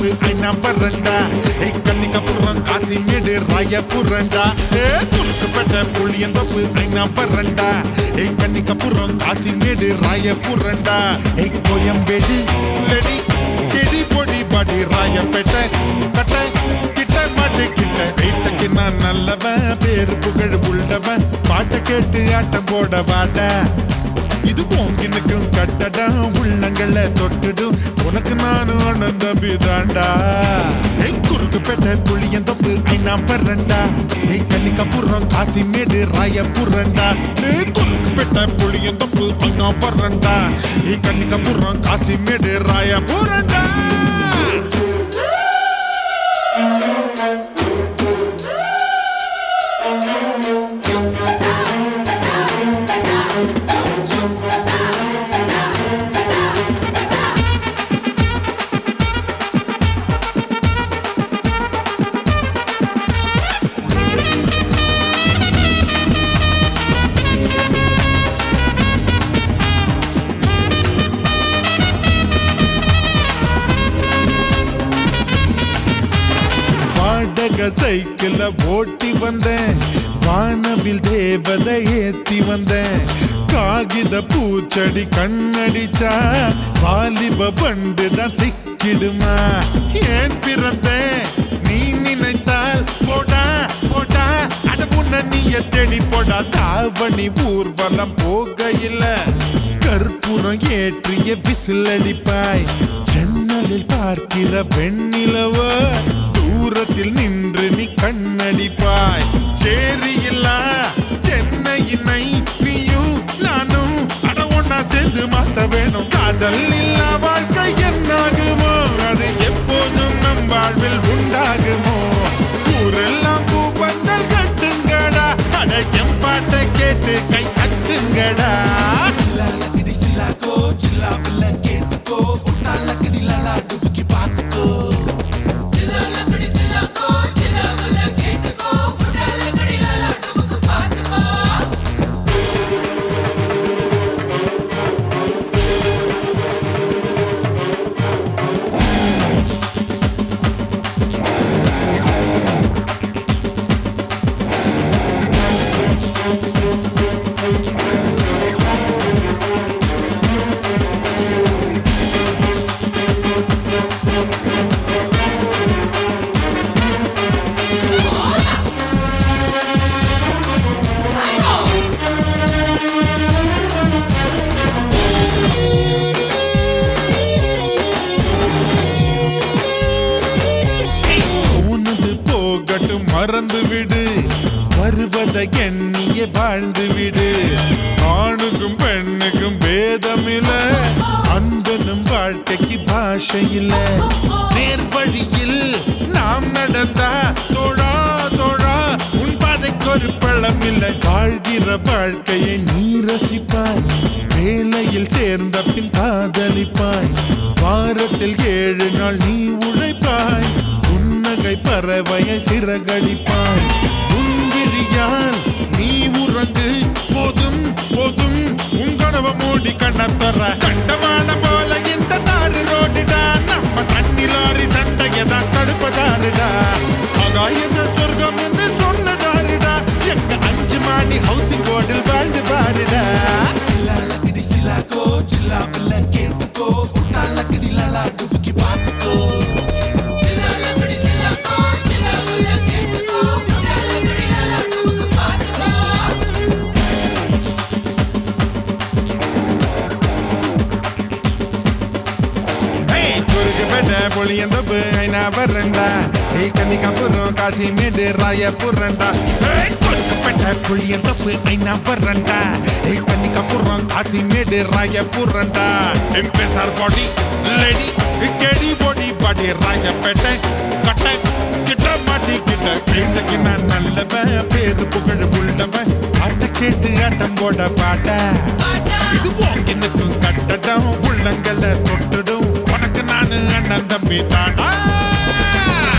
ஐநா பரண்டா ஏய் கன்னிக்கப்புறம் காசிமேடு ராயபுரண்டா ஏ குறுக்கு பெட்ட புளியந்தப்பு ஐநா பரண்டா ஏய் கன்னிக்கப்புறம் காசிமேடு ராயபுரண்டா ஏய் கோயம்பேடு லெடி கெடி பொடி பாடி ராயப்பேட்டை கட்ட கிட்ட மாட்டு கிட்ட வீட்டுக்கு நான் நல்லவன் பேரு புகழ் உள்ளவன் பாட்டை கேட்டு ஆட்டம் போட வாட இது போங்கினுக்கும் கட்டடம் உள்ளங்களை தொட்டுடும் உனக்கு நானும் அண்ணன் தம்பி தாண்டா ஏய் குறுக்கு பெட்ட புளியன் தொப்பு ஐநா பரண்டா ஏய் கன்னிக்கப்புறம் காசிமேடு ராயபுரண்டா ஏய் குறுக்கு பெட்ட புளியன் தொப்பு ஐநா பரண்டா ஏய் கன்னிக்கப்புறம் காசிமேடு ராயபுரண்டா வாடக சைக்கிள ஓட்டி வந்தேன் வானவில் தேவதை ஏத்தி வந்தேன் காகித பூச்செடி கண்ணடிச்சா வாலிப பண்டு தான் சிக்கிடுமா ஏன் பிறந்தேன் நீ நினைத்தால் போடா போடா அட உன்ன நீய தேடி போடா தாவணி ஊர்வலம் போகையில கற்பூரம் ஏற்றிய விசிலடிப்பாய் ஜன்னலில் பார்க்கிற வெண்ணிலவ தூரத்தில் நின்று நீ கண்ணடிப்பாய் சேரியில்லா சென்னையினை நீயும் நானும் அட ஒன்னா சேர்ந்து மாத்த வேணும் காதல் இல்லா வாழ்க்கை என்னாகுமோ அது எப்போதும் நம் வாழ்வில் உண்டாகுமோ ஊரெல்லாம் பூ பந்தல் கட்டுங்கடா அட என் பாட்டை கேட்டு கை தட்டுங்கடா லக்கடி சிலாக்கோ சில்லாவில்ல கேட்டுக்கோ உட்டா லக்கடி லலா டுபுக்கி பார்த்துக்கோ சிலா லக்கடி சிலாக்கோ சிலாவல கேட்டுக்கோ புடா லக்கடி லாலா டுமுக்கு பாத்துக்கோ போனது போகட்டும் மறந்து விடு வருவதை எண்ணிய வாழ்ந்து விடு ஆணுக்கும் பெண்ணுக்கும் பேதமில்ல அன்பனும் வாழ்க்கைக்கு பாஷை இல்ல நேர் வழியில் நாம் நடந்தா தோழா தோழா உன் பாதைக்கு ஒரு பழம் இல்லை வாழ்கிற வாழ்க்கையை நீ ரசிப்பாய் வேலையில் சேர்ந்த பின் காதலிப்பாய் வாரத்தில் ஏழு நாள் நீ உழைப்பாய் புன்னகை பறவையை சிறகடிப்பாய் உன் விழியால் நீ உறங்கு போதும் போதும் உன் கனவை மூடி கண்ணத்தர கண்டவாள போல இந்த தாறு ரோடுடா நம்ம தண்ணி லாரி சண்டையை தான் தடுப்பதாருடா ஆகாயத சொர்க்கம்னு சொன்னதாருடா எங்க அஞ்சு மாடி ஹவுசிங் போர்டில் வாழ்ந்து பாருடா சிலா லக்கடி சிலாக்கோ சில்லாவில்ல கேட்டுக்கோ உட்டா லக்கடி லலா டுபுக்கி பார்த்துக்கோ சிலா லக்கடி சிலாக்கோ சிலாவல கேட்டுக்கோ புடா லக்கடி லாலா டுமுக்கு பாத்துக்கோ ஏய், குறுக்கு பேட்டை புளியந்தப்பு ஐநா வரண்டா ஏய் கன்னிக்காப்புறம் காசிமேடு ராயபுரண்டா ஏய் குறுக்கு பேட்டை புளியந்தப்பு ஐநா வரண்டா ஏய் கன்னிக்காப்புறம் காசிமேடு ராயபுரண்டா எம்பேசார் பாடி லேடி கேடி பாடி பாடி ராயப்பேட்டை கட்டை கிட்ட மாட்டி கிட்ட வீட்டுக்கு நான் நல்லவன் பேரு புகழ் உள்ளவன் பாட்டை கேட்டு ஆட்டம் போட பாட்ட இது போங்கினுக்கும் கட்டடம் உள்ளங்களை தொட்டுடும் உனக்கு நானு அண்ணன் தம்பி தாடா